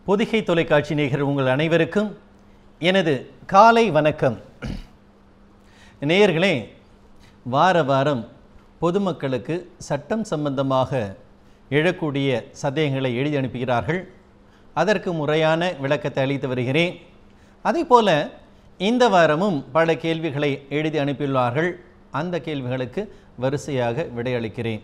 பொதிகை தொலைக்காட்சி நேயர் உங்கள் அனைவருக்கும் எனது காலை வணக்கம் நேயர்களே வார வாரம் பொதுமக்களுக்கு சட்டம் சம்பந்தமாக எழக்கூடிய சந்தேகங்களை எழுதி அனுப்புகிறார்கள் அதற்கு முறையான விளக்கத்தை அளித்து வருகிறேன் அதே போல இந்த வாரமும் பல கேள்விகளை எழுதி அனுப்பியுள்ளார்கள் அந்த கேள்விகளுக்கு வரிசையாக விடையளிக்கிறேன்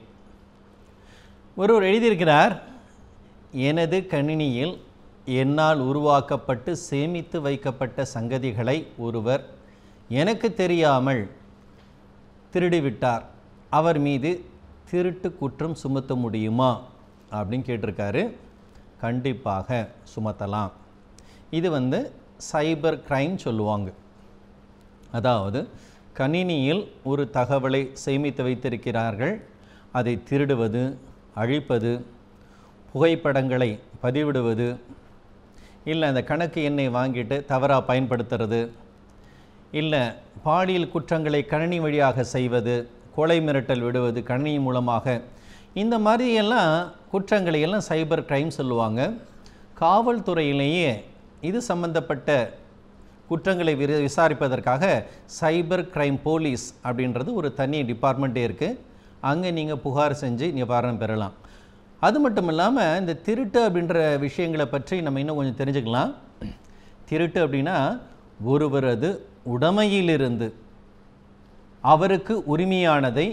ஒருவர் எழுதியிருக்கிறார் எனது கணினியில் என்னால் உருவாக்கப்பட்டு சேமித்து வைக்கப்பட்ட சங்கதிகளை ஒருவர் எனக்கு தெரியாமல் திருடிவிட்டார் அவர் மீது திருட்டு குற்றம் சுமத்த முடியுமா அப்படின்னு கேட்டிருக்காரு கண்டிப்பாக சுமத்தலாம் இது வந்து சைபர் கிரைம் சொல்லுவாங்க அதாவது கணினியில் ஒரு தகவலை சேமித்து வைத்திருக்கிறார்கள் அதை திருடுவது அழிப்பது புகைப்படங்களை பதிவிடுவது இல்லை அந்த கணக்கு எண்ணை வாங்கிட்டு தவறாக பயன்படுத்துறது இல்லை பாலியல் குற்றங்களை கணினி வழியாக செய்வது கொலை மிரட்டல் விடுவது கணினி மூலமாக இந்த மாதிரியெல்லாம் குற்றங்களை எல்லாம் சைபர் கிரைம் சொல்லுவாங்க காவல்துறையிலேயே இது சம்பந்தப்பட்ட குற்றங்களை விர விசாரிப்பதற்காக சைபர் கிரைம் போலீஸ் அப்படின்றது ஒரு தனி டிபார்ட்மெண்ட்டே இருக்குது அங்கே நீங்கள் புகார் செஞ்சு நிவாரணம் பெறலாம் அது மட்டும் இல்லாமல் இந்த திருட்டு அப்படின்ற விஷயங்களை பற்றி நம்ம இன்னும் கொஞ்சம் தெரிஞ்சுக்கலாம் திருட்டு அப்படின்னா ஒருவரது உடைமையிலிருந்து அவருக்கு உரிமையானதை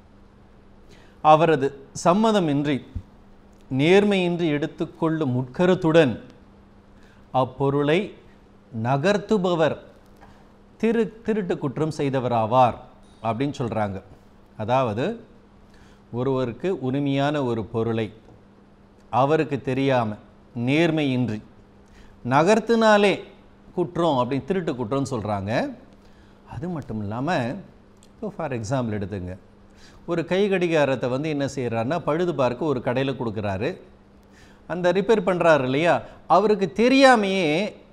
அவரது சம்மதமின்றி நேர்மையின்றி எடுத்துக்கொள்ளும் முட்கருத்துடன் அப்பொருளை நகர்த்துபவர் திரு திருட்டு குற்றம் செய்தவராவார் அப்படின்னு சொல்கிறாங்க அதாவது ஒருவருக்கு உரிமையான ஒரு பொருளை அவருக்கு தெரியாமல் நேர்மையின்றி நகர்த்தினாலே குற்றம் அப்படின்னு திருட்டு குற்றம்னு சொல்கிறாங்க அது மட்டும் இல்லாமல் இப்போ ஃபார் எக்ஸாம்பிள் எடுத்துங்க ஒரு கை கடிகாரத்தை வந்து என்ன செய்கிறாருன்னா பழுது பார்க்க ஒரு கடையில் கொடுக்குறாரு அந்த ரிப்பேர் பண்ணுறாரு இல்லையா அவருக்கு தெரியாமையே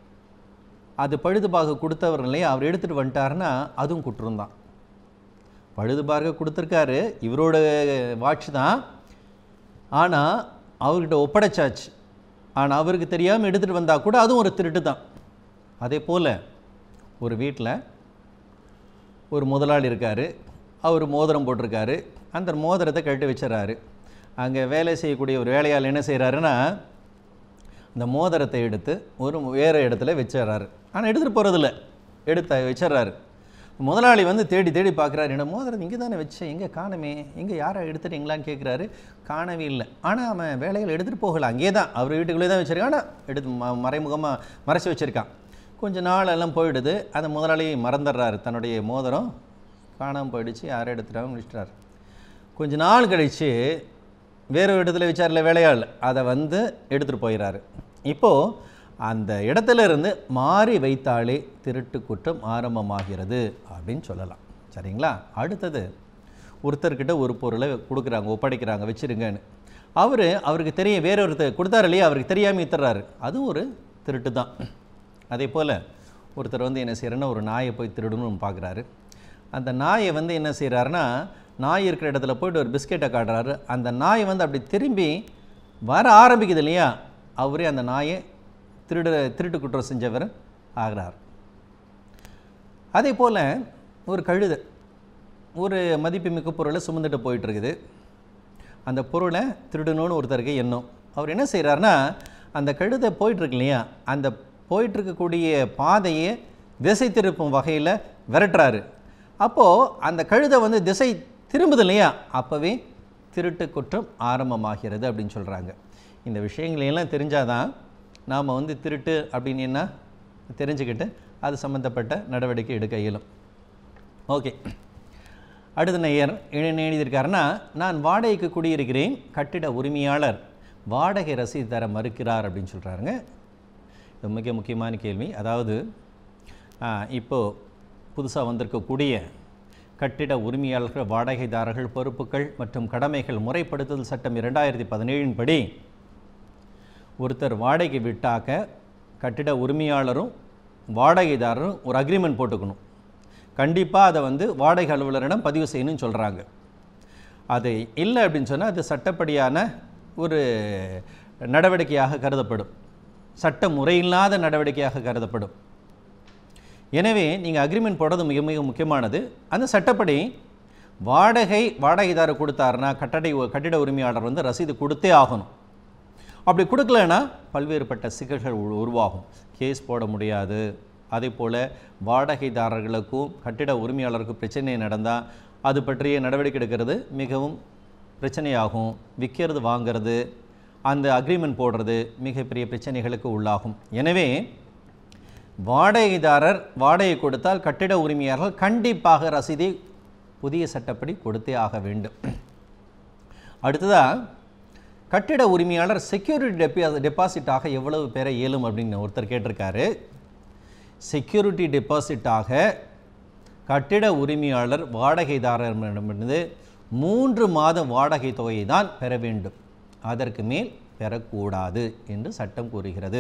அது பழுது பார்க்க கொடுத்தவர் இல்லையா அவர் எடுத்துகிட்டு வந்துட்டாருன்னா அதுவும் குற்றம் தான் பழுது பார்க்க கொடுத்துருக்காரு இவரோட வாட்ச் தான் ஆனால் அவர்கிட்ட ஒப்படைச்சாச்சு ஆனால் அவருக்கு தெரியாமல் எடுத்துகிட்டு வந்தால் கூட அதுவும் ஒரு திருட்டு தான் அதே போல் ஒரு வீட்டில் ஒரு முதலாளி இருக்கார் அவர் மோதிரம் போட்டிருக்காரு அந்த மோதிரத்தை கழட்டி வச்சிடறாரு அங்கே வேலை செய்யக்கூடிய ஒரு வேலையாள் என்ன செய்கிறாருன்னா அந்த மோதிரத்தை எடுத்து ஒரு வேறு இடத்துல வச்சிடறாரு ஆனால் எடுத்துகிட்டு போகிறதில்ல எடுத்த வச்சிடறாரு முதலாளி வந்து தேடி தேடி பார்க்குறாரு என்ன மோதிரம் இங்கே தானே வச்சேன் எங்கே காணுமே எங்கே யாரை எடுத்துட்டீங்களான்னு கேட்குறாரு காணவே இல்லை ஆனால் அவன் வேலைகள் எடுத்துகிட்டு போகல அங்கேயே தான் அவர் வீட்டுக்குள்ளே தான் வச்சிருக்கான் ஆனால் எடுத்து ம மறைமுகமாக மறைச்சி வச்சுருக்கான் கொஞ்ச நாள் எல்லாம் போயிடுது அந்த முதலாளி மறந்துடுறாரு தன்னுடைய மோதிரம் காணாமல் போயிடுச்சு யாரும் எடுத்துட்டாங்க முடிச்சிட்டார் கொஞ்ச நாள் கழித்து வேறு ஒரு இடத்துல வச்சார்ல வேலையாள் அதை வந்து எடுத்துகிட்டு போயிடுறாரு இப்போது அந்த இடத்துல இருந்து மாறி வைத்தாலே திருட்டு குற்றம் ஆரம்பமாகிறது அப்படின்னு சொல்லலாம் சரிங்களா அடுத்தது ஒருத்தர்கிட்ட ஒரு பொருளை கொடுக்குறாங்க ஒப்படைக்கிறாங்க வச்சுருங்கன்னு அவர் அவருக்கு தெரிய வேற ஒருத்தர் கொடுத்தாரு இல்லையா அவருக்கு தெரியாமல் இத்துறாரு அதுவும் ஒரு திருட்டு தான் அதே போல் ஒருத்தர் வந்து என்ன செய்யறன்னா ஒரு நாயை போய் திருடணும்னு பார்க்குறாரு அந்த நாயை வந்து என்ன செய்கிறாருன்னா நாய் இருக்கிற இடத்துல போயிட்டு ஒரு பிஸ்கெட்டை காட்டுறாரு அந்த நாய் வந்து அப்படி திரும்பி வர ஆரம்பிக்குது இல்லையா அவரே அந்த நாயை திருடு திருட்டு குற்றம் செஞ்சவர் ஆகிறார் அதே போல் ஒரு கழுதை ஒரு மதிப்புமிக்க பொருளை சுமந்துட்டு போயிட்டுருக்குது அந்த பொருளை திருடணும்னு ஒருத்தருக்கு எண்ணம் அவர் என்ன செய்கிறாருன்னா அந்த கழுதை போயிட்டுருக்கு இல்லையா அந்த போயிட்டுருக்கக்கூடிய பாதையை திசை திருப்பும் வகையில் விரட்டுறாரு அப்போது அந்த கழுதை வந்து திசை திரும்புது இல்லையா அப்போவே திருட்டு குற்றம் ஆரம்பமாகிறது அப்படின்னு சொல்கிறாங்க இந்த விஷயங்களையெல்லாம் தெரிஞ்சாதான் நாம் வந்து திருட்டு அப்படின்னு என்ன தெரிஞ்சுக்கிட்டு அது சம்மந்தப்பட்ட நடவடிக்கை எடுக்க இயலும் ஓகே அடுத்த நேயர் என்ன எழுதியிருக்காருன்னா நான் வாடகைக்கு குடியிருக்கிறேன் கட்டிட உரிமையாளர் வாடகை ரசீது தர மறுக்கிறார் அப்படின்னு சொல்கிறாருங்க இது மிக முக்கியமான கேள்வி அதாவது இப்போது புதுசாக வந்திருக்கக்கூடிய கட்டிட உரிமையாளர்கள் வாடகைதாரர்கள் பொறுப்புகள் மற்றும் கடமைகள் முறைப்படுத்துதல் சட்டம் இரண்டாயிரத்தி பதினேழின் படி ஒருத்தர் வாடகை விட்டாக்க கட்டிட உரிமையாளரும் வாடகைதாரரும் ஒரு அக்ரிமெண்ட் போட்டுக்கணும் கண்டிப்பாக அதை வந்து வாடகை அலுவலரிடம் பதிவு செய்யணும்னு சொல்கிறாங்க அது இல்லை அப்படின்னு சொன்னால் அது சட்டப்படியான ஒரு நடவடிக்கையாக கருதப்படும் சட்ட முறையில்லாத நடவடிக்கையாக கருதப்படும் எனவே நீங்கள் அக்ரிமெண்ட் போடுறது மிக மிக முக்கியமானது அந்த சட்டப்படி வாடகை வாடகைதாரர் கொடுத்தாருன்னா கட்டடை கட்டிட உரிமையாளர் வந்து ரசீது கொடுத்தே ஆகணும் அப்படி கொடுக்கலன்னா பல்வேறுபட்ட சிக்கல்கள் உரு- உருவாகும் கேஸ் போட முடியாது அதே போல் வாடகைதாரர்களுக்கும் கட்டிட உரிமையாளருக்கும் பிரச்சனை நடந்தால் அது பற்றிய நடவடிக்கை எடுக்கிறது மிகவும் பிரச்சனையாகும் விற்கிறது வாங்கிறது அந்த அக்ரிமெண்ட் போடுறது மிகப்பெரிய பிரச்சனைகளுக்கு உள்ளாகும் எனவே வாடகைதாரர் வாடகை கொடுத்தால் கட்டிட உரிமையாளர்கள் கண்டிப்பாக ரசீதை புதிய சட்டப்படி கொடுத்தே ஆக வேண்டும் அடுத்ததாக கட்டிட உரிமையாளர் செக்யூரிட்டி டெபி டெபாசிட்டாக எவ்வளவு பெற இயலும் அப்படின்னு ஒருத்தர் கேட்டிருக்காரு செக்யூரிட்டி டெபாசிட்டாக கட்டிட உரிமையாளர் வாடகைதாரரிடமிருந்து மூன்று மாத வாடகை தொகையை தான் பெற வேண்டும் அதற்கு மேல் பெறக்கூடாது என்று சட்டம் கூறுகிறது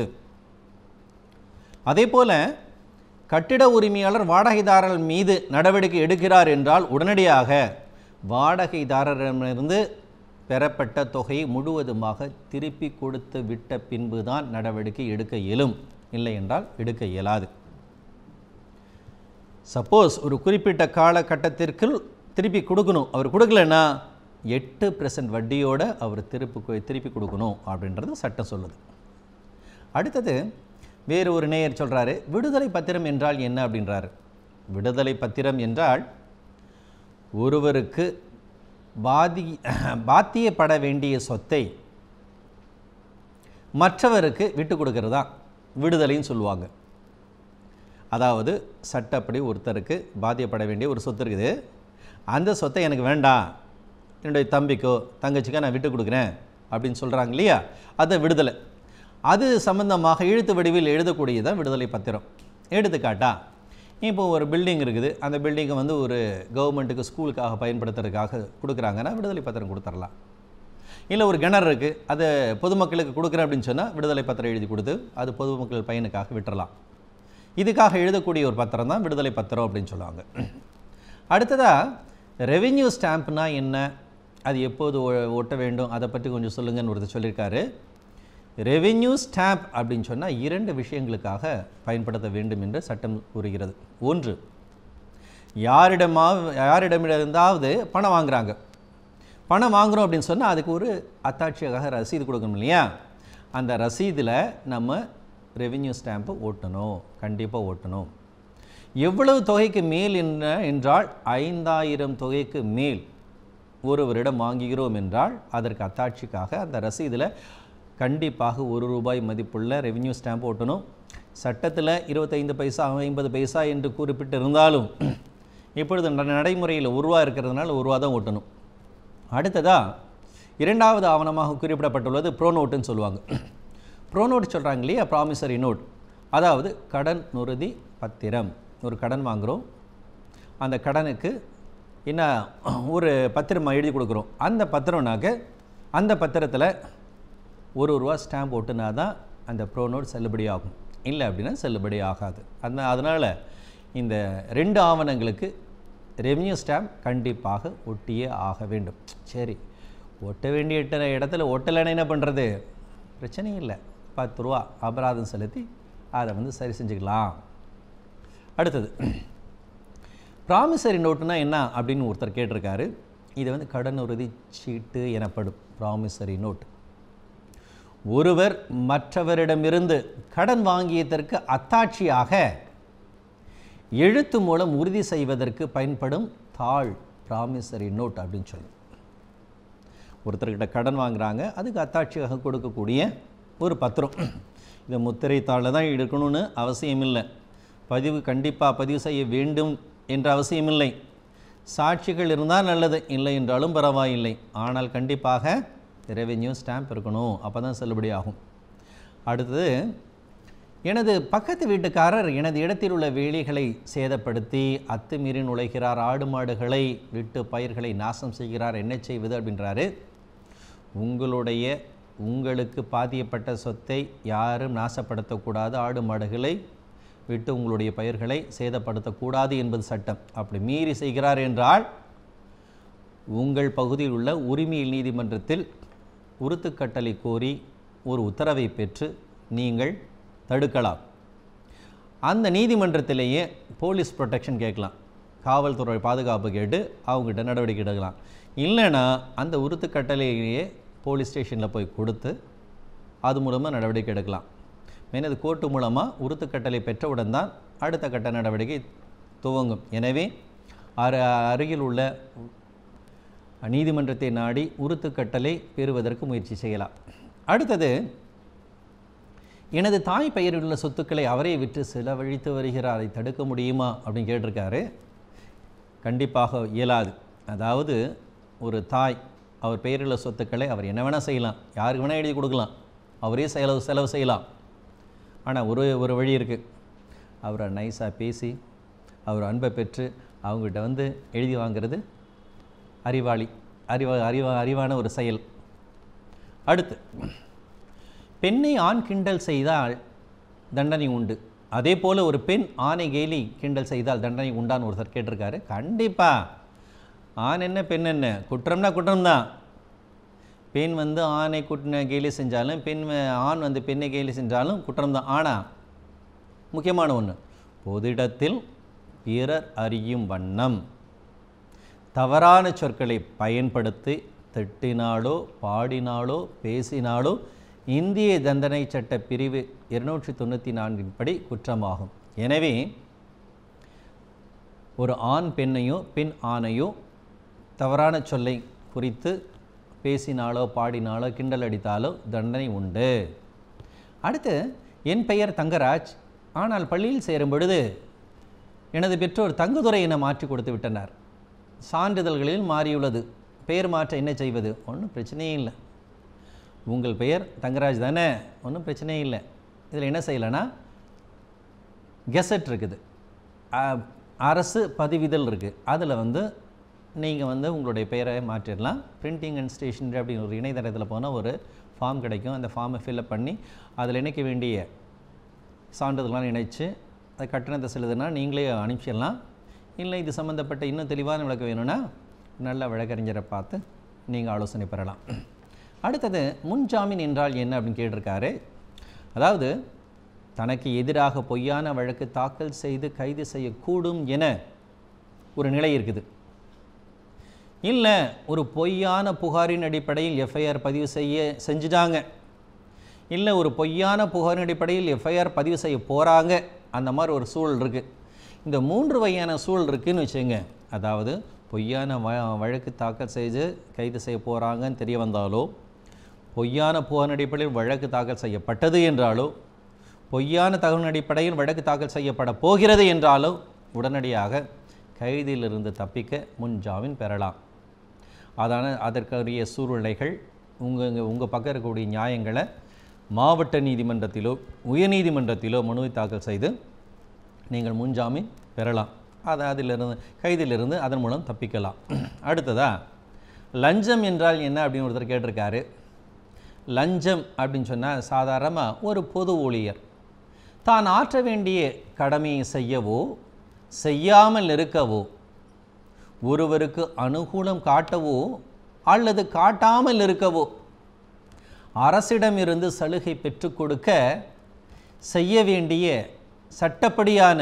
அதே போல கட்டிட உரிமையாளர் வாடகைதாரர் மீது நடவடிக்கை எடுக்கிறார் என்றால் உடனடியாக வாடகைதாரரிடமிருந்து பெறப்பட்ட தொகையை முழுவதுமாக திருப்பி கொடுத்து விட்ட பின்புதான் நடவடிக்கை எடுக்க இயலும் இல்லை என்றால் எடுக்க இயலாது சப்போஸ் ஒரு குறிப்பிட்ட காலகட்டத்திற்குள் திருப்பி கொடுக்கணும் அவர் கொடுக்கலன்னா எட்டு பர்சன்ட் வட்டியோட அவர் திருப்பி கொ- திருப்பி கொடுக்கணும் அப்படின்றது சட்டம் சொல்லுது அடுத்தது வேறு ஒரு நேயர் சொல்கிறாரு விடுதலை பத்திரம் என்றால் என்ன அப்படின்றாரு விடுதலை பத்திரம் என்றால் ஒருவருக்கு பாதி பாத்தியப்பட வேண்டிய சொத்தை மற்றவருக்கு விட்டு கொடுக்கறது தான் விடுதலைன்னு சொல்லுவாங்க அதாவது சட்டப்படி ஒருத்தருக்கு பாதியப்பட வேண்டிய ஒரு சொத்து இருக்குது அந்த சொத்தை எனக்கு வேண்டாம் என்னுடைய தம்பிக்கோ தங்கச்சிக்கோ நான் விட்டு கொடுக்குறேன் அப்படின்னு சொல்கிறாங்க இல்லையா அது விடுதலை அது சம்பந்தமாக எழுத்து வடிவில் எழுதக்கூடியதான் விடுதலை பத்திரம் எடுத்துக்காட்டா இப்போ ஒரு பில்டிங் இருக்குது அந்த பில்டிங்கை வந்து ஒரு கவர்மெண்ட்டுக்கு ஸ்கூலுக்காக பயன்படுத்துறதுக்காக கொடுக்குறாங்கன்னா விடுதலை பத்திரம் கொடுத்துடலாம் இல்லை ஒரு கிணறு இருக்குது அதை பொதுமக்களுக்கு கொடுக்குறேன் அப்படின்னு சொன்னால் விடுதலை பத்திரம் எழுதி கொடுத்து அது பொதுமக்கள் பயனுக்காக விட்டுறலாம் இதுக்காக எழுதக்கூடிய ஒரு பத்திரம் தான் விடுதலை பத்திரம் அப்படின்னு சொல்லுவாங்க அடுத்ததாக ரெவென்யூ ஸ்டாம்ப்னா என்ன அது எப்போது ஒ- ஒட்ட வேண்டும் அதை பற்றி கொஞ்சம் சொல்லுங்கன்னு ஒருத்தர் சொல்லியிருக்காரு ரெவென்யூ ஸ்டாம்ப் அப்படின்னு சொன்னால் இரண்டு விஷயங்களுக்காக பயன்படுத்த வேண்டும் என்று சட்டம் கூறுகிறது ஒன்று யாரிடமா யாரிடமிருந்தாவது பணம் வாங்குறாங்க பணம் வாங்குறோம் அப்படின்னு சொன்னால் அதுக்கு ஒரு அத்தாட்சியாக ரசீது கொடுக்கணும் இல்லையா அந்த ரசீதில் நம்ம ரெவென்யூ ஸ்டாம்பை ஓட்டணும் கண்டிப்பாக ஓட்டணும் எவ்வளவு தொகைக்கு மேல் என்ன என்றால் ஐந்தாயிரம் தொகைக்கு மேல் ஒருவரிடம் வாங்குகிறோம் என்றால் அதற்கு அத்தாட்சிக்காக அந்த ரசீதில் கண்டிப்பாக ஒரு ரூபாய் மதிப்புள்ள ரெவென்யூ ஸ்டாம்ப் ஓட்டணும் சட்டத்தில் இருபத்தைந்து பைசா ஐம்பது பைசா என்று குறிப்பிட்டு இருந்தாலும் இப்பொழுது ந- நடைமுறையில் ஒரு ரூபா இருக்கிறதுனால ஒரு ரூபா தான் ஓட்டணும் அடுத்ததா இரண்டாவது ஆவணமாக குறிப்பிடப்பட்டுள்ளது ப்ரோ நோட்டுன்னு சொல்லுவாங்க ப்ரோ நோட் சொல்கிறாங்க இல்லையா ப்ராமிசரி நோட் அதாவது கடன் நுறுதி பத்திரம் ஒரு கடன் வாங்குகிறோம் அந்த கடனுக்கு என்ன ஒரு பத்திரம் எழுதி கொடுக்குறோம் அந்த பத்திரம்னாக்க அந்த பத்திரத்தில் ஒரு ரூபா ஸ்டாம்ப் ஒட்டுனா தான் அந்த ப்ரோ நோட் செல்லுபடி ஆகும் இல்லை அப்படின்னா செல்லுபடி ஆகாது அந்த அதனால் இந்த ரெண்டு ஆவணங்களுக்கு ரெவென்யூ ஸ்டாம்ப் கண்டிப்பாக ஒட்டியே ஆக வேண்டும் சரி ஒட்ட வேண்டிய இட்ட- இடத்துல ஒட்டலைன்னா என்ன பண்ணுறது பிரச்சனையும் இல்லை பத்து ரூபா அபராதம் செலுத்தி அதை வந்து சரி செஞ்சுக்கலாம் அடுத்தது ப்ராமிசரி நோட்டுனா என்ன அப்படின்னு ஒருத்தர் கேட்டிருக்காரு இது வந்து கடன் உறுதி சீட்டு எனப்படும் ப்ராமிசரி நோட் ஒருவர் மற்றவரிடமிருந்து கடன் வாங்கியதற்கு அத்தாட்சியாக எழுத்து மூலம் உறுதி செய்வதற்கு பயன்படும் தாள் ப்ராமிசரி நோட் அப்படின்னு சொல்லி ஒருத்தர்கிட்ட கடன் வாங்குறாங்க அதுக்கு அத்தாட்சியாக கொடுக்கக்கூடிய ஒரு பத்திரம் இந்த முத்திரை தாளில் தான் எடுக்கணும்னு அவசியம் இல்லை பதிவு கண்டிப்பாக பதிவு செய்ய வேண்டும் என்ற அவசியமில்லை சாட்சிகள் இருந்தால் நல்லது இல்லை என்றாலும் பரவாயில்லை ஆனால் கண்டிப்பாக ரெவென்யூ ஸ்டாம்ப் இருக்கணும் அப்போ தான் செல்லுபடி ஆகும் அடுத்தது எனது பக்கத்து வீட்டுக்காரர் எனது இடத்தில் உள்ள வேலிகளை சேதப்படுத்தி அத்துமீறி நுழைகிறார் ஆடு மாடுகளை விட்டு பயிர்களை நாசம் செய்கிறார் என்ன செய்வது அப்படின்றாரு உங்களுடைய உங்களுக்கு பாதியப்பட்ட சொத்தை யாரும் நாசப்படுத்தக்கூடாது ஆடு மாடுகளை விட்டு உங்களுடைய பயிர்களை சேதப்படுத்தக்கூடாது என்பது சட்டம் அப்படி மீறி செய்கிறார் என்றால் உங்கள் பகுதியில் உள்ள உரிமையில் நீதிமன்றத்தில் உறுத்துக்கட்டளை கோரி ஒரு உத்தரவை பெற்று நீங்கள் தடுக்கலாம் அந்த நீதிமன்றத்திலேயே போலீஸ் ப்ரொடெக்ஷன் கேட்கலாம் காவல்துறை பாதுகாப்பு கேட்டு அவங்ககிட்ட நடவடிக்கை எடுக்கலாம் இல்லைன்னா அந்த உறுத்து கட்டளையிலேயே போலீஸ் ஸ்டேஷனில் போய் கொடுத்து அது மூலமாக நடவடிக்கை எடுக்கலாம் மெயின் அது கோர்ட்டு மூலமாக உறுத்து கட்டளை பெற்றவுடன் தான் அடுத்த கட்ட நடவடிக்கை துவங்கும் எனவே அரு அருகில் உள்ள நீதிமன்றத்தை நாடி உறுத்து கட்டளை பெறுவதற்கு முயற்சி செய்யலாம் அடுத்தது எனது தாய் பெயரில் உள்ள சொத்துக்களை அவரே விற்று செலவழித்து வருகிறார் அதை தடுக்க முடியுமா அப்படின்னு கேட்டிருக்காரு கண்டிப்பாக இயலாது அதாவது ஒரு தாய் அவர் பெயரில் உள்ள சொத்துக்களை அவர் என்ன வேணால் செய்யலாம் யாருக்கு வேணால் எழுதி கொடுக்கலாம் அவரே செலவு செலவு செய்யலாம் ஆனால் ஒரு ஒரு வழி இருக்குது அவரை நைஸாக பேசி அவர் அன்பை பெற்று அவங்ககிட்ட வந்து எழுதி வாங்கிறது அறிவாளி அறிவா அறிவா அறிவான ஒரு செயல் அடுத்து பெண்ணை ஆண் கிண்டல் செய்தால் தண்டனை உண்டு அதே போல் ஒரு பெண் ஆணை கேலி கிண்டல் செய்தால் தண்டனை உண்டான்னு ஒருத்தர் கேட்டிருக்காரு கண்டிப்பாக ஆண் என்ன பெண் என்ன குற்றம்னா குற்றம்தான் பெண் வந்து ஆணை குட்டின கேலி செஞ்சாலும் பெண் வ- ஆண் வந்து பெண்ணை கேலி செஞ்சாலும் குற்றம்தான் ஆனால் முக்கியமான ஒன்று பொதிடத்தில் பிறர் அறியும் வண்ணம் தவறான சொற்களை பயன்படுத்தி திட்டினாலோ பாடினாலோ பேசினாலோ இந்திய தண்டனை சட்ட பிரிவு இருநூற்றி தொண்ணூற்றி நான்கின் படி குற்றமாகும் எனவே ஒரு ஆண் பெண்ணையோ பெண் ஆணையோ தவறான சொல்லை குறித்து பேசினாலோ பாடினாலோ கிண்டல் அடித்தாலோ தண்டனை உண்டு அடுத்து என் பெயர் தங்கராஜ் ஆனால் பள்ளியில் சேரும் பொழுது எனது பெற்றோர் தங்குதுரை என மாற்றி கொடுத்து விட்டனர் சான்றிதழ்களில் மாறியுள்ளது பெயர் மாற்ற என்ன செய்வது ஒன்றும் பிரச்சனையே இல்லை உங்கள் பெயர் தங்கராஜ் தானே ஒன்றும் பிரச்சனையே இல்லை இதில் என்ன செய்யலைன்னா கெசட் இருக்குது அ- அரசு பதிவிதழ் இருக்குது அதில் வந்து நீங்கள் வந்து உங்களுடைய பெயரை மாற்றிடலாம் பிரிண்டிங் அண்ட் ஸ்டேஷனரி அப்படின்னு ஒரு இணையதளத்தில் போனால் ஒரு ஃபார்ம் கிடைக்கும் அந்த ஃபார்மை ஃபில்அப் பண்ணி அதில் இணைக்க வேண்டிய சான்றிதழ்லாம் இணைச்சு அது கட்டணத்தை செலுதுனா நீங்களே அனுப்பிச்சிடலாம் இல்லை இது சம்மந்தப்பட்ட இன்னும் தெளிவான விளக்கம் வேணும்னா நல்ல வழக்கறிஞரை பார்த்து நீங்கள் ஆலோசனை பெறலாம் அடுத்தது முன்ஜாமீன் என்றால் என்ன அப்படின்னு கேட்டிருக்காரு அதாவது தனக்கு எதிராக பொய்யான வழக்கு தாக்கல் செய்து கைது செய்யக்கூடும் என ஒரு நிலை இருக்குது இல்லை ஒரு பொய்யான புகாரின் அடிப்படையில் எஃப்ஐஆர் பதிவு செய்ய செஞ்சுட்டாங்க இல்லை ஒரு பொய்யான புகாரின் அடிப்படையில் எஃப்ஐஆர் பதிவு செய்ய போகிறாங்க அந்த மாதிரி ஒரு சூழல் இருக்குது இந்த மூன்று வகையான சூழல் இருக்குன்னு வச்சுங்க அதாவது பொய்யான வ வழக்கு தாக்கல் செய்து கைது செய்ய போகிறாங்கன்னு தெரிய வந்தாலோ பொய்யான புகாரின் அடிப்படையில் வழக்கு தாக்கல் செய்யப்பட்டது என்றாலோ பொய்யான தகவலின் அடிப்படையில் வழக்கு தாக்கல் செய்யப்பட போகிறது என்றாலோ உடனடியாக கைதிலிருந்து தப்பிக்க முன் ஜாமீன் பெறலாம் அதான அதற்குரிய சூழ்நிலைகள் உங்கள் உங்கள் பக்கம் இருக்கக்கூடிய நியாயங்களை மாவட்ட நீதிமன்றத்திலோ உயர்நீதிமன்றத்திலோ மனுவை தாக்கல் செய்து நீங்கள் முன்ஜாமீன் பெறலாம் அது அதிலிருந்து கைதிலிருந்து அதன் மூலம் தப்பிக்கலாம் அடுத்ததா லஞ்சம் என்றால் என்ன அப்படின்னு ஒருத்தர் கேட்டிருக்காரு லஞ்சம் அப்படின்னு சொன்னால் சாதாரணமாக ஒரு பொது ஊழியர் தான் ஆற்ற வேண்டிய கடமையை செய்யவோ செய்யாமல் இருக்கவோ ஒருவருக்கு அனுகூலம் காட்டவோ அல்லது காட்டாமல் இருக்கவோ அரசிடமிருந்து சலுகை பெற்றுக் கொடுக்க செய்ய வேண்டிய சட்டப்படியான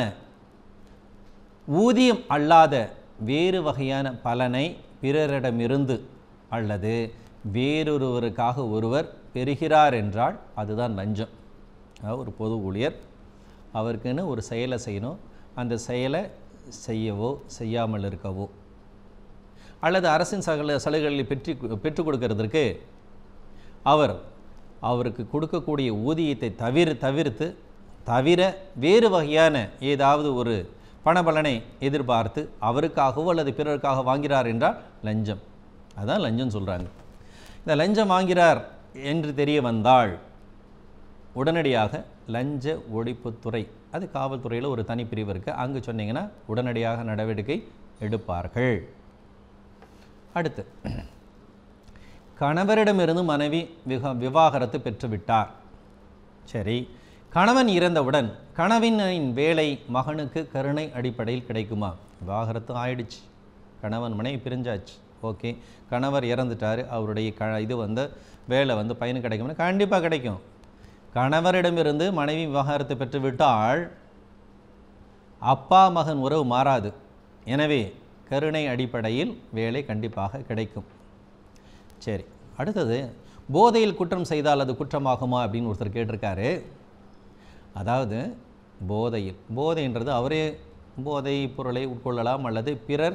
ஊதியம் அல்லாத வேறு வகையான பலனை பிறரிடமிருந்து அல்லது வேறொருவருக்காக ஒருவர் பெறுகிறார் என்றால் அதுதான் லஞ்சம் அதாவது ஒரு பொது ஊழியர் அவருக்குன்னு ஒரு செயலை செய்யணும் அந்த செயலை செய்யவோ செய்யாமல் இருக்கவோ அல்லது அரசின் சகல சலுகைகளை பெற்றி பெற்றுக் கொடுக்கறதற்கு அவர் அவருக்கு கொடுக்கக்கூடிய ஊதியத்தை தவிர தவிர்த்து தவிர வேறு வகையான ஏதாவது ஒரு பணபலனை எதிர்பார்த்து அவருக்காகவோ அல்லது பிறருக்காக வாங்கிறார் என்றால் லஞ்சம் அதான் லஞ்சம் சொல்கிறாங்க இந்த லஞ்சம் வாங்கிறார் என்று தெரிய வந்தால் உடனடியாக லஞ்ச ஒழிப்புத்துறை அது காவல்துறையில் ஒரு தனிப்பிரிவு இருக்குது அங்கு சொன்னீங்கன்னா உடனடியாக நடவடிக்கை எடுப்பார்கள் அடுத்து கணவரிடமிருந்து மனைவி விக விவாகரத்து பெற்றுவிட்டார் சரி கணவன் இறந்தவுடன் கணவனின் வேலை மகனுக்கு கருணை அடிப்படையில் கிடைக்குமா விவாகரத்து ஆயிடுச்சு கணவன் மனைவி பிரிஞ்சாச்சு ஓகே கணவர் இறந்துட்டார் அவருடைய க இது வந்து வேலை வந்து பையனுக்கு கிடைக்கும்னா கண்டிப்பாக கிடைக்கும் கணவரிடமிருந்து மனைவி விவாகரத்தை பெற்றுவிட்டால் அப்பா மகன் உறவு மாறாது எனவே கருணை அடிப்படையில் வேலை கண்டிப்பாக கிடைக்கும் சரி அடுத்தது போதையில் குற்றம் செய்தால் அது குற்றமாகுமா அப்படின்னு ஒருத்தர் கேட்டிருக்காரு அதாவது போதையில் போதைன்றது அவரே போதை பொருளை உட்கொள்ளலாம் அல்லது பிறர்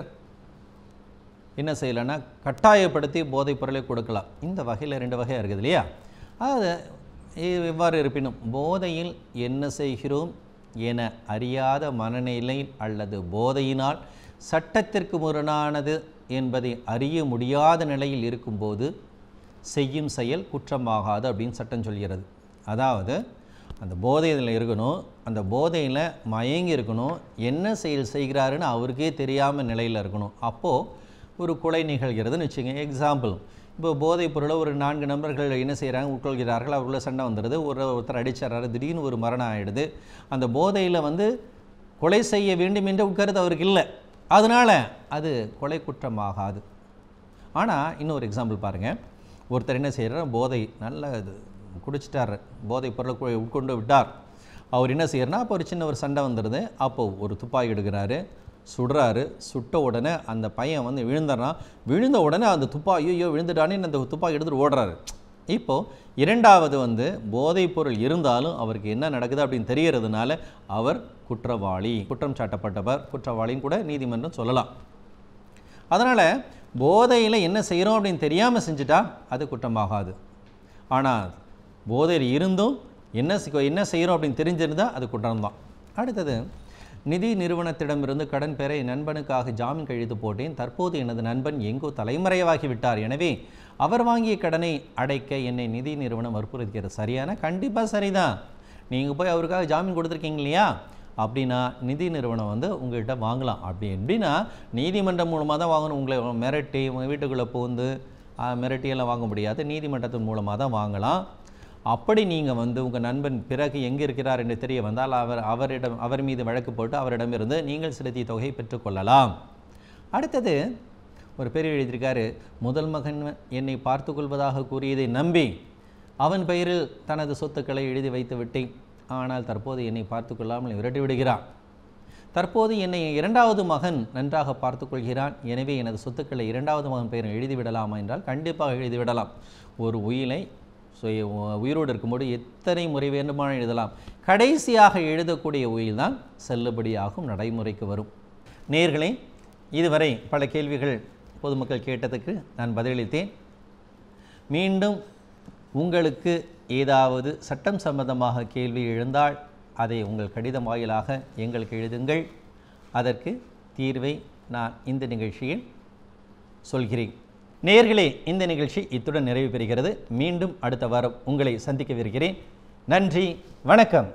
என்ன செய்யலைன்னா கட்டாயப்படுத்தி போதைப் பொருளை கொடுக்கலாம் இந்த வகையில் ரெண்டு வகையாக இருக்குது இல்லையா அது இ- இவ்வாறு இருப்பினும் போதையில் என்ன செய்கிறோம் என அறியாத மனநிலை அல்லது போதையினால் சட்டத்திற்கு முரணானது என்பதை அறிய முடியாத நிலையில் இருக்கும்போது செய்யும் செயல் குற்றமாகாது அப்படின்னு சட்டம் சொல்கிறது அதாவது அந்த போதையில் இருக்கணும் அந்த போதையில் மயங்கி இருக்கணும் என்ன செயல் செய்கிறாருன்னு அவருக்கே தெரியாமல் நிலையில் இருக்கணும் அப்போது ஒரு கொலை நிகழ்கிறதுன்னு வச்சுங்க எக்ஸாம்பிள் இப்போ போதைப் பொருளை ஒரு நான்கு நபர்கள் என்ன செய்கிறாங்க உட்கொள்கிறார்கள் அவருக்குள்ள சண்டை வந்துடுது ஒரு ஒருத்தர் அடிச்சிடறாரு திடீர்னு ஒரு மரணம் ஆகிடுது அந்த போதையில் வந்து கொலை செய்ய வேண்டும் என்ற உட்கருத்து அவருக்கு இல்லை அதனால் அது கொலை குற்றமாகாது ஆனால் இன்னொரு எக்ஸாம்பிள் பாருங்கள் ஒருத்தர் என்ன செய்கிறார் போதை நல்ல இது குடிச்சிட்டார் போதை பொருளை கு- உட்கொண்டு விட்டார் அவர் என்ன செய்யறாருன்னா அப்போ ஒரு சின்ன ஒரு சண்டை வந்துடுது அப்போ ஒரு துப்பாக்கி எடுக்கிறாரு சுடுறாரு சுட்ட உடனே அந்த பையன் வந்து விழுந்துடுறான் விழுந்த உடனே அந்த துப்பாக்கி ஐயோ விழுந்துட்டானே அந்த துப்பாக்கி எடுத்துட்டு ஓடுறாரு இப்போது இரண்டாவது வந்து போதைப் பொருள் இருந்தாலும் அவருக்கு என்ன நடக்குது அப்படின்னு தெரியறதுனால அவர் குற்றவாளி குற்றம் சாட்டப்பட்டவர் குற்றவாளின்னு கூட நீதிமன்றம் சொல்லலாம் அதனால் போதையில் என்ன செய்கிறோம் அப்படின்னு தெரியாமல் செஞ்சுட்டா அது குற்றமாகாது ஆனால் போதையில் இருந்தும் என்ன செய்- என்ன செய்கிறோம் அப்படின்னு தெரிஞ்சிருந்தால் அது குற்றம்தான் அடுத்தது நிதி நிறுவனத்திடமிருந்து கடன் பெற என் நண்பனுக்காக ஜாமீன் கழித்து போட்டேன் தற்போது எனது நண்பன் எங்கோ தலைமறைவாகி விட்டார் எனவே அவர் வாங்கிய கடனை அடைக்க என்னை நிதி நிறுவனம் வற்புறுத்துகிறது சரியான கண்டிப்பாக சரிதான் நீங்கள் போய் அவருக்காக ஜாமீன் கொடுத்துருக்கீங்க இல்லையா அப்படின்னா நிதி நிறுவனம் வந்து உங்கள்கிட்ட வாங்கலாம் அப்படி எப்படின்னா நீதிமன்றம் மூலமாக தான் வாங்கணும் உங்களை மிரட்டி உங்கள் வீட்டுக்குள்ளே புகுந்து ஆ, மிரட்டியெல்லாம் வாங்க முடியாது நீதிமன்றத்தின் மூலமாக தான் வாங்கலாம் அப்படி நீங்கள் வந்து உங்கள் நண்பன் பிறகு எங்கே இருக்கிறார் என்று தெரிய வந்தால் அவர் அவரிடம் அவர் மீது வழக்கு போட்டு அவரிடமிருந்து நீங்கள் செலுத்திய தொகையை பெற்றுக்கொள்ளலாம் அடுத்தது ஒரு பெரிய எழுதியிருக்காரு முதல் மகன் என்னை பார்த்து கொள்வதாக கூறியதை நம்பி அவன் பெயரில் தனது சொத்துக்களை எழுதி வைத்து விட்டேன் ஆனால் தற்போது என்னை பார்த்து கொள்ளாமல் விரட்டி விடுகிறான் தற்போது என்னை இரண்டாவது மகன் நன்றாக பார்த்துக் கொள்கிறான் எனவே எனது சொத்துக்களை இரண்டாவது மகன் பெயரில் எழுதிவிடலாமா என்றால் கண்டிப்பாக எழுதிவிடலாம் ஒரு உயிலை சுய உயிரோடு இருக்கும்போது எத்தனை முறை வேண்டுமானால் எழுதலாம் கடைசியாக எழுதக்கூடிய உயில் தான் செல்லுபடியாகும் நடைமுறைக்கு வரும் நேர்களே இதுவரை பல கேள்விகள் பொதுமக்கள் கேட்டதுக்கு நான் பதிலளித்தேன் மீண்டும் உங்களுக்கு ஏதாவது சட்டம் சம்பந்தமாக கேள்வி எழுந்தால் அதை உங்கள் கடிதம் வாயிலாக எங்களுக்கு எழுதுங்கள் அதற்கு தீர்வை நான் இந்த நிகழ்ச்சியில் சொல்கிறேன் நேயர்களே இந்த நிகழ்ச்சி இத்துடன் நிறைவு பெறுகிறது மீண்டும் அடுத்த வாரம் உங்களை சந்திக்கவிருக்கிறேன் நன்றி வணக்கம்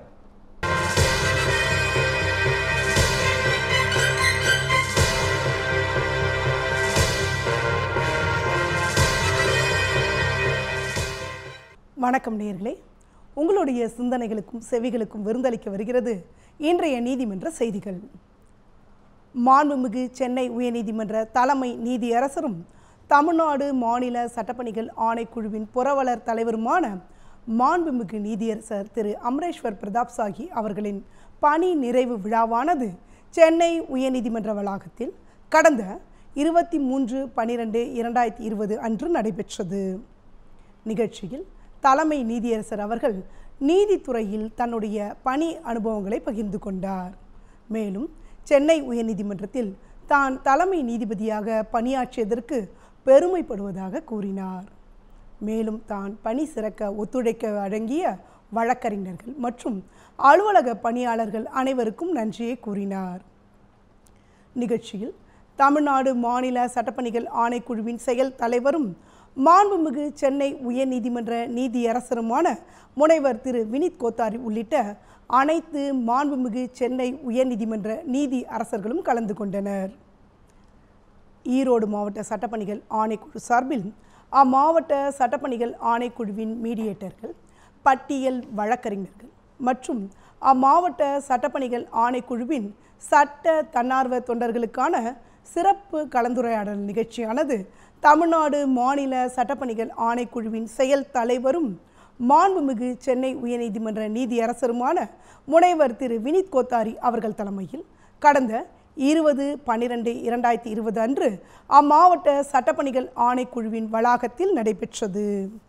வணக்கம் நேயர்களே உங்களுடைய சிந்தனைகளுக்கும் செவிகளுக்கும் விருந்தளிக்க வருகிறது இன்றைய நீதிமன்ற செய்திகள் மாண்புமிகு சென்னை உயர்நீதிமன்ற தலைமை நீதியரசரும் தமிழ்நாடு மாநில சட்டப்பணிகள் ஆணைக்குழுவின் புரவலர் தலைவருமான மாண்புமிகு நீதியரசர் திரு அமரேஸ்வர் பிரதாப் சாஹி அவர்களின் பணி நிறைவு விழாவானது சென்னை உயர்நீதிமன்ற வளாகத்தில் கடந்த இருபத்தி மூன்று பன்னிரெண்டு இரண்டாயிரத்தி இருபது அன்று நடைபெற்றது நிகழ்ச்சியில் தலைமை நீதியரசர் அவர்கள் நீதித்துறையில் தன்னுடைய பணி அனுபவங்களை பகிர்ந்து கொண்டார் மேலும் சென்னை உயர்நீதிமன்றத்தில் தான் தலைமை நீதிபதியாக பணியாற்றியதற்கு பெருமைப்படுவதாக கூறினார் மேலும் தான் பணி சிறக்க ஒத்துழைக்க வழங்கிய வழக்கறிஞர்கள் மற்றும் அலுவலக பணியாளர்கள் அனைவருக்கும் நன்றியை கூறினார் நிகழ்ச்சியில் தமிழ்நாடு மாநில சட்டப்பணிகள் ஆணைக்குழுவின் செயல் தலைவரும் மாண்புமிகு சென்னை உயர்நீதிமன்ற நீதியரசருமான முனைவர் திரு வினித் கோத்தாரி உள்ளிட்ட அனைத்து மாண்புமிகு சென்னை உயர்நீதிமன்ற நீதி அரசர்களும் கலந்து கொண்டனர் ஈரோடு மாவட்ட சட்டப்பணிகள் ஆணைக்குழு சார்பில் அம்மாவட்ட சட்டப்பணிகள் ஆணைக்குழுவின் மீடியேட்டர்கள் பட்டியல் வழக்கறிஞர்கள் மற்றும் அம்மாவட்ட சட்டப்பணிகள் ஆணைக்குழுவின் சட்ட தன்னார்வ தொண்டர்களுக்கான சிறப்பு கலந்துரையாடல் நிகழ்ச்சியானது தமிழ்நாடு மாநில சட்டப்பணிகள் ஆணைக்குழுவின் செயல் தலைவரும் மாண்புமிகு சென்னை உயர்நீதிமன்ற நீதியரசருமான முனைவர் திரு வினித் கோத்தாரி அவர்கள் தலைமையில் கடந்த இருபது பன்னிரெண்டு இரண்டாயிரத்தி இருபது அன்று அம்மாவட்ட சட்டப்பணிகள் ஆணைக்குழுவின் வளாகத்தில் நடைபெற்றது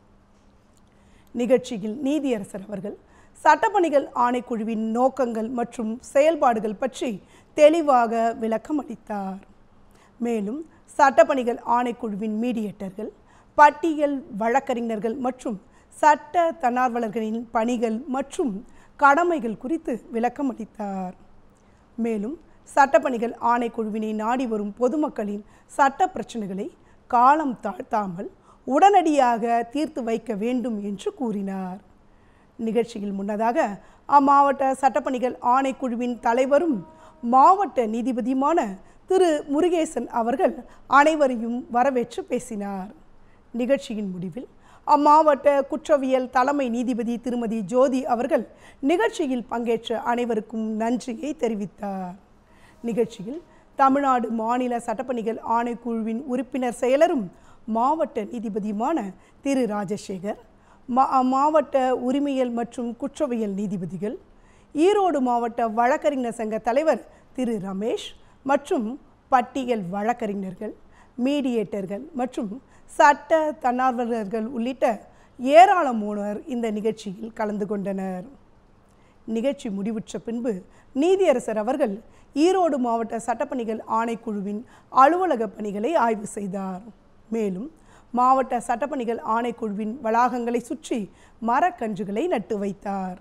நிகழ்ச்சியில் நீதியரசர் அவர்கள் சட்டப்பணிகள் ஆணைக்குழுவின் நோக்கங்கள் மற்றும் செயல்பாடுகள் பற்றி தெளிவாக விளக்கம் அளித்தார் மேலும் சட்டப்பணிகள் ஆணைக்குழுவின் மீடியேட்டர்கள் பட்டியல் வழக்கறிஞர்கள் மற்றும் சட்ட தன்னார்வலர்களின் பணிகள் மற்றும் கடமைகள் குறித்து விளக்கம் அளித்தார் மேலும் சட்டப்பணிகள் ஆணைக்குழுவினை நாடி வரும் பொதுமக்களின் சட்ட பிரச்சனைகளை காலம் தாழ்த்தாமல் உடனடியாக தீர்த்து வைக்க வேண்டும் என்று கூறினார் நிகழ்ச்சியில் முன்னதாக அம்மாவட்ட சட்டப்பணிகள் ஆணைக்குழுவின் தலைவரும் மாவட்ட நீதிபதியுமான திரு முருகேசன் அவர்கள் அனைவரையும் வரவேற்று பேசினார் நிகழ்ச்சியின் முடிவில் அம்மாவட்ட குற்றவியல் தலைமை நீதிபதி திருமதி ஜோதி அவர்கள் நிகழ்ச்சியில் பங்கேற்ற அனைவருக்கும் நன்றியை தெரிவித்தார் நிகழ்ச்சியில் தமிழ்நாடு மாநில சட்டப்பணிகள் ஆணைக்குழுவின் உறுப்பினர் செயலரும் மாவட்ட நீதிபதியுமான திரு ராஜசேகர் மா மாவட்ட உரிமையல் மற்றும் குற்றவியல் நீதிபதிகள் ஈரோடு மாவட்ட வழக்கறிஞர் சங்க தலைவர் திரு ரமேஷ் மற்றும் பட்டியல் வழக்கறிஞர்கள் மீடியேட்டர்கள் மற்றும் சட்ட தன்னார்வலர்கள் உள்ளிட்ட ஏராளமானோர் இந்த நிகழ்ச்சியில் கலந்து கொண்டனர் நிகழ்ச்சி முடிவுற்ற பின்பு நீதியரசர் அவர்கள் ஈரோடு மாவட்ட சட்டப்பணிகள் ஆணைக்குழுவின் அலுவலக பணிகளை ஆய்வு செய்தார் மேலும் மாவட்ட சட்டப்பணிகள் ஆணைக்குழுவின் வளாகங்களை சுற்றி மரக்கன்றுகளை நட்டு வைத்தார்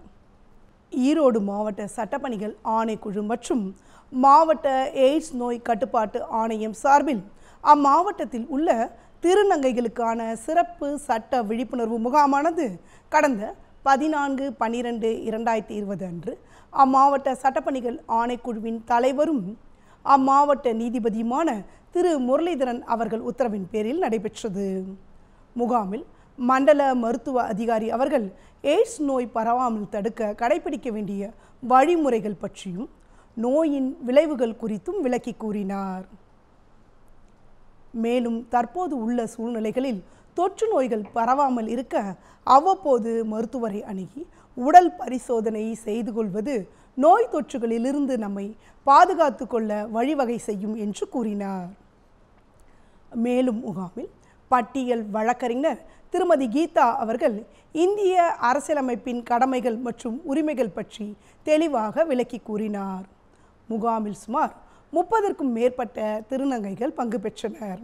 ஈரோடு மாவட்ட சட்டப்பணிகள் ஆணைக்குழு மற்றும் மாவட்ட எய்ட்ஸ் நோய் கட்டுப்பாட்டு ஆணையம் சார்பில் அம்மாவட்டத்தில் உள்ள திருநங்கைகளுக்கான சிறப்பு சட்ட விழிப்புணர்வு முகாமானது கடந்த பதினான்கு பன்னிரெண்டு இரண்டாயிரத்தி இருபது அன்று அம்மாவட்ட சட்டப்பணிகள் ஆணைக்குழுவின் தலைவரும் அம்மாவட்ட நீதிபதியுமான திரு முரளிதரன் அவர்கள் உத்தரவின் பேரில் நடைபெற்றது முகாமில் மண்டல மருத்துவ அதிகாரி அவர்கள் எய்ட்ஸ் நோய் பரவாமல் தடுக்க கடைபிடிக்க வேண்டிய வழிமுறைகள் பற்றியும் நோயின் விளைவுகள் குறித்தும் விளக்கி கூறினார் மேலும் தற்போது உள்ள சூழ்நிலைகளில் தொற்று நோய்கள் பரவாமல் இருக்க அவ்வப்போது மருத்துவரை அணுகி உடல் பரிசோதனை செய்து கொள்வது நோய் தொற்றுகளிலிருந்து நம்மை பாதுகாத்து கொள்ள வழிவகை செய்யும் என்று கூறினார் மேலும் முகாமில் பட்டியல் வழக்கறிஞர் திருமதி கீதா அவர்கள் இந்திய அரசியலமைப்பின் கடமைகள் மற்றும் உரிமைகள் பற்றி தெளிவாக விளக்கி கூறினார் முகாமில் சுமார் முப்பதற்கும் மேற்பட்ட திருநங்கைகள் பங்கு பெற்றனர்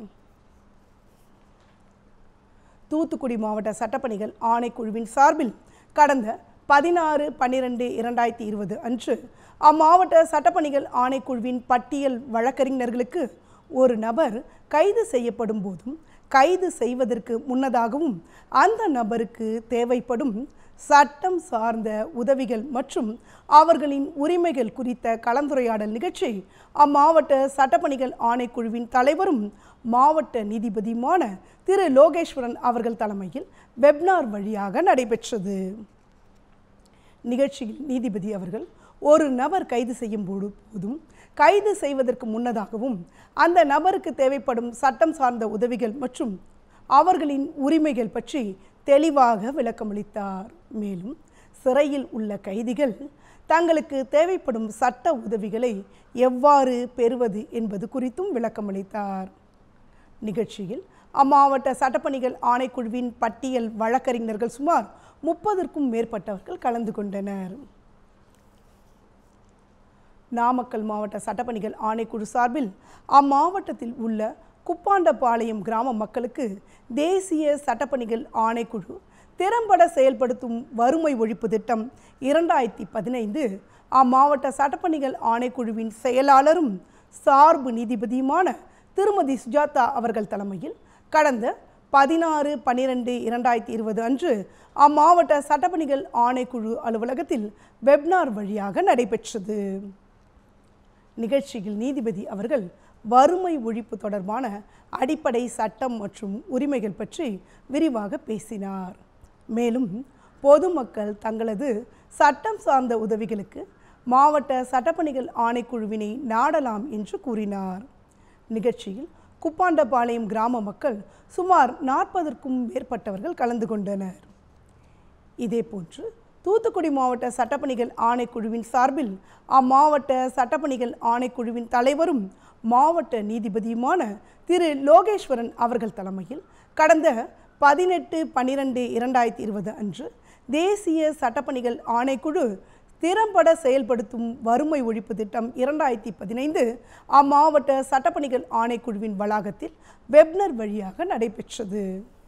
தூத்துக்குடி மாவட்ட சட்டப்பணிகள் ஆணைக்குழுவின் சார்பில் கடந்த பதினாறு பன்னிரெண்டு இரண்டாயிரத்தி இருபது அன்று அம்மாவட்ட சட்டப்பணிகள் ஆணைக்குழுவின் பட்டியல் வழக்கறிஞர்களுக்கு ஒரு நபர் கைது செய்யப்படும் போதும் கைது செய்வதற்கு முன்னதாகவும் அந்த நபருக்கு தேவைப்படும் சட்டம் சார்ந்த உதவிகள் மற்றும் அவர்களின் உரிமைகள் குறித்த கலந்துரையாடல் நிகழ்ச்சி அம்மாவட்ட சட்டப்பணிகள் ஆணைக்குழுவின் தலைவரும் மாவட்ட நீதிபதியுமான திரு லோகேஸ்வரன் அவர்கள் தலைமையில் வெப்னார் வழியாக நடைபெற்றது நிகழ்ச்சியில் நீதிபதி அவர்கள் ஒரு நபர் கைது செய்யும் போது போதும் கைது செய்வதற்கு முன்னதாகவும் அந்த நபருக்கு தேவைப்படும் சட்டம் சார்ந்த உதவிகள் மற்றும் அவர்களின் உரிமைகள் பற்றி தெளிவாக விளக்கமளித்தார் மேலும் சிறையில் உள்ள கைதிகள் தங்களுக்கு தேவைப்படும் சட்ட உதவிகளை எவ்வாறு பெறுவது என்பது குறித்தும் விளக்கமளித்தார் நிகழ்ச்சியில் அம்மாவட்ட சட்டப்பணிகள் ஆணைக்குழுவின் பட்டியல் வழக்கறிஞர்கள் சுமார் முப்பதற்கும் மேற்பட்டவர்கள் கலந்து கொண்டனர் நாமக்கல் மாவட்ட சட்டப்பணிகள் ஆணைக்குழு சார்பில் அம்மாவட்டத்தில் உள்ள குப்பாண்டபாளையம் கிராம மக்களுக்கு தேசிய சட்டப்பணிகள் ஆணைக்குழு திறம்பட செயல்படுத்தும் வறுமை ஒழிப்பு திட்டம் இரண்டாயிரத்தி பதினைந்து அம்மாவட்ட சட்டப்பணிகள் ஆணைக்குழுவின் செயலாளரும் சார்பு நீதிபதியுமான திருமதி சுஜாதா அவர்கள் தலைமையில் கடந்த பதினாறு பன்னிரெண்டு இரண்டாயிரத்தி இருபது அன்று அம்மாவட்ட சட்டப்பணிகள் ஆணைக்குழு அலுவலகத்தில் வெப்னார் வழியாக நடைபெற்றது நிகழ்ச்சியில் நீதிபதி அவர்கள் வறுமை ஒழிப்பு தொடர்பான அடிப்படை சட்டம் மற்றும் உரிமைகள் பற்றி விரிவாக பேசினார் மேலும் பொதுமக்கள் தங்களது சட்டம் சார்ந்த உதவிகளுக்கு மாவட்ட சட்டப்பணிகள் ஆணைக்குழுவினை நாடலாம் என்று கூறினார் நிகழ்ச்சியில் குப்பாண்டபாளையம் கிராம மக்கள் சுமார் நாற்பதற்கும் மேற்பட்டவர்கள் கலந்து கொண்டனர் இதேபோன்று தூத்துக்குடி மாவட்ட சட்டப்பணிகள் ஆணைக்குழுவின் சார்பில் அம்மாவட்ட சட்டப்பணிகள் ஆணைக்குழுவின் தலைவரும் மாவட்ட நீதிபதியுமான திரு லோகேஸ்வரன் அவர்கள் தலைமையில் கடந்த பதினெட்டு பன்னிரெண்டு இரண்டாயிரத்தி இருபது அன்று தேசிய சட்டப்பணிகள் ஆணைக்குழு திறம்பட செயல்படுத்தும் வறுமை ஒழிப்பு திட்டம் இரண்டாயிரத்தி பதினைந்து அம்மாவட்ட சட்டப்பணிகள் ஆணைக்குழுவின் வளாகத்தில் வெப்னர் வழியாக நடைபெற்றது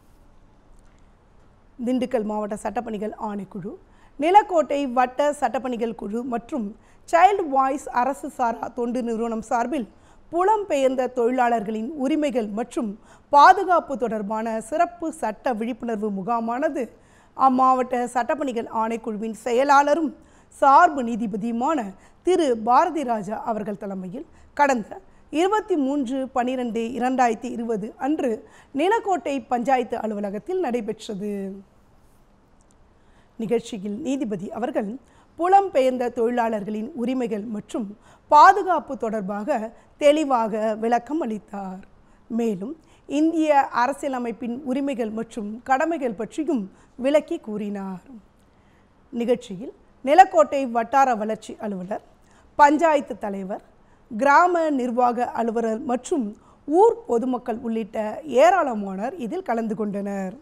திண்டுக்கல் மாவட்ட சட்டப்பணிகள் ஆணைக்குழு நிலக்கோட்டை வட்ட சட்டப்பணிகள் குழு மற்றும் சைல்டு வாய்ஸ் அரசு சாரா தொண்டு நிறுவனம் சார்பில் புலம்பெயர்ந்த தொழிலாளர்களின் உரிமைகள் மற்றும் பாதுகாப்பு தொடர்பான சிறப்பு சட்ட விழிப்புணர்வு முகாமானது அம்மாவட்ட சட்டப்பணிகள் ஆணைக்குழுவின் செயலாளரும் சார்பு நீதிபதியுமான திரு பாரதி ராஜா அவர்கள் தலைமையில் கடந்த இருபத்தி மூன்று பனிரெண்டு இரண்டாயிரத்தி இருபது அன்று நிலக்கோட்டை பஞ்சாயத்து அலுவலகத்தில் நடைபெற்றது நிகழ்ச்சியில் நீதிபதி அவர்கள் புலம்பெயர்ந்த தொழிலாளர்களின் உரிமைகள் மற்றும் பாதுகாப்பு தொடர்பாக தெளிவாக விளக்கம் அளித்தார் மேலும் இந்திய அரசியலமைப்பின் உரிமைகள் மற்றும் கடமைகள் பற்றியும் விளக்கி கூறினார் நிகழ்ச்சியில் நிலக்கோட்டை வட்டார வளர்ச்சி அலுவலர் பஞ்சாயத்து தலைவர் கிராம நிர்வாக அலுவலர் மற்றும் ஊர் பொதுமக்கள் உள்ளிட்ட ஏராளமானோர் இதில் கலந்து கொண்டனர்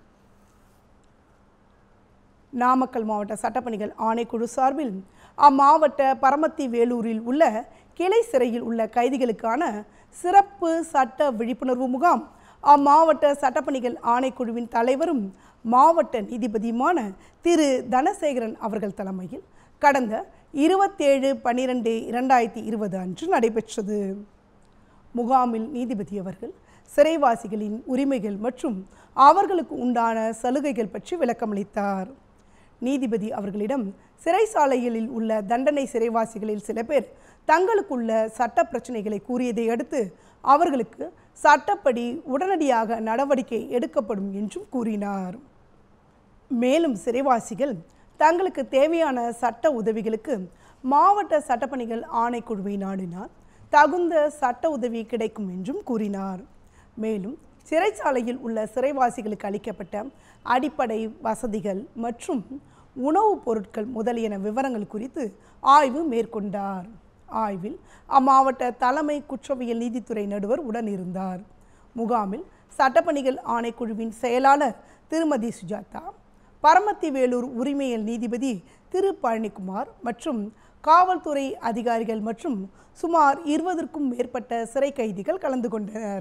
நாமக்கல் மாவட்ட சட்டப்பணிகள் ஆணைக்குழு சார்பில் அம்மாவட்ட பரமத்தி வேலூரில் உள்ள கிளை சிறையில் உள்ள கைதிகளுக்கான சிறப்பு சட்ட விழிப்புணர்வு முகாம் அம்மாவட்ட சட்டப்பணிகள் ஆணைக்குழுவின் தலைவரும் மாவட்ட நீதிபதியுமான திரு தனசேகரன் அவர்கள் தலைமையில் கடந்த இருபத்தேழு பன்னிரெண்டு இரண்டாயிரத்தி இருபது அன்று நடைபெற்றது முகாமில் நீதிபதி அவர்கள் சிறைவாசிகளின் உரிமைகள் மற்றும் அவர்களுக்கு உண்டான சலுகைகள் பற்றி விளக்கமளித்தார் நீதிபதி அவர்களிடம் சிறைசாலைகளில் உள்ள தண்டனை சிறைவாசிகளில் சில பேர் தங்களுக்குள்ள சட்ட பிரச்சனைகளை கூறியதை அடுத்து அவர்களுக்கு சட்டப்படி உடனடியாக நடவடிக்கை எடுக்கப்படும் என்றும் கூறினார் மேலும் சிறைவாசிகள் தங்களுக்கு தேவையான சட்ட உதவிகளுக்கு மாவட்ட சட்டப்பணிகள் ஆணைக்குழுவை நாடினால் தகுந்த சட்ட உதவி கிடைக்கும் என்றும் கூறினார் மேலும் சிறைச்சாலையில் உள்ள சிறைவாசிகளுக்கு அளிக்கப்பட்ட அடிப்படை வசதிகள் மற்றும் உணவுப் பொருட்கள் முதலியன விவரங்கள் குறித்து ஆய்வு மேற்கொண்டார் ஆய்வில் அம்மாவட்ட தலைமை குற்றவியல் நீதித்துறை நடுவர் உடனிருந்தார் முகாமில் சட்டப்பணிகள் ஆணைக்குழுவின் செயலாளர் திருமதி சுஜாதா பரமத்தி வேலூர் உரிமையல் நீதிபதி திரு பழனிக்குமார் மற்றும் காவல்துறை அதிகாரிகள் மற்றும் சுமார் இருபதற்கும் மேற்பட்ட சிறை கைதிகள் கலந்து கொண்டனர்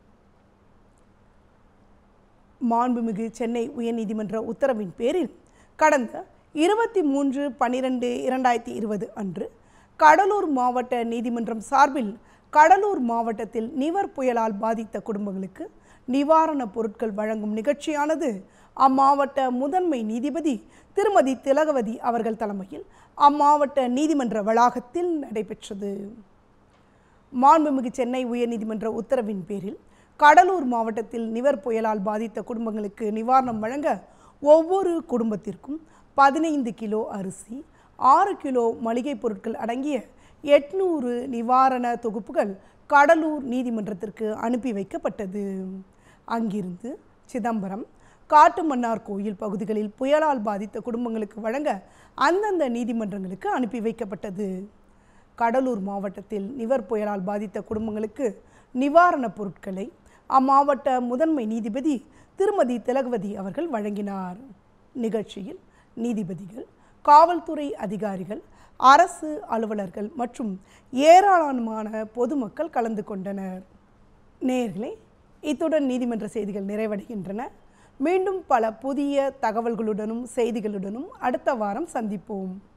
மாண்புமிகு சென்னை உயர்நீதிமன்ற உத்தரவின் பேரில் கடந்த இருபத்தி மூன்று பன்னிரெண்டு இரண்டாயிரத்தி இருபது அன்று கடலூர் மாவட்ட நீதிமன்றம் சார்பில் கடலூர் மாவட்டத்தில் நிவர் புயலால் பாதித்த குடும்பங்களுக்கு நிவாரணப் பொருட்கள் வழங்கும் நிகழ்ச்சியானது அம்மாவட்ட முதன்மை நீதிபதி திருமதி திலகவதி அவர்கள் தலைமையில் அம்மாவட்ட நீதிமன்ற வளாகத்தில் நடைபெற்றது மாண்புமிகு சென்னை உயர்நீதிமன்ற உத்தரவின் பேரில் கடலூர் மாவட்டத்தில் நிவர் புயலால் பாதித்த குடும்பங்களுக்கு நிவாரணம் வழங்க ஒவ்வொரு குடும்பத்திற்கும் பதினைந்து கிலோ அரிசி ஆறு கிலோ மளிகைப் பொருட்கள் அடங்கிய எட்நூறு நிவாரண தொகுப்புகள் கடலூர் நீதிமன்றத்திற்கு அனுப்பி வைக்கப்பட்டது அங்கிருந்து சிதம்பரம் காட்டுமன்னார் கோயில் பகுதிகளில் புயலால் பாதித்த குடும்பங்களுக்கு வழங்க அந்தந்த நீதிமன்றங்களுக்கு அனுப்பி வைக்கப்பட்டது கடலூர் மாவட்டத்தில் நிவர் புயலால் பாதித்த குடும்பங்களுக்கு நிவாரணப் பொருட்களை அம்மாவட்ட முதன்மை நீதிபதி திருமதி திலகவதி அவர்கள் வழங்கினார் நிகழ்ச்சியில் நீதிபதிகள் காவல்துறை அதிகாரிகள் அரசு அலுவலர்கள் மற்றும் ஏராளமான பொதுமக்கள் கலந்து கொண்டனர் நேர்களே இத்துடன் நீதிமன்ற செய்திகள் நிறைவடைகின்றன மீண்டும் பல புதிய தகவல்களுடனும் செய்திகளுடனும் அடுத்த வாரம் சந்திப்போம்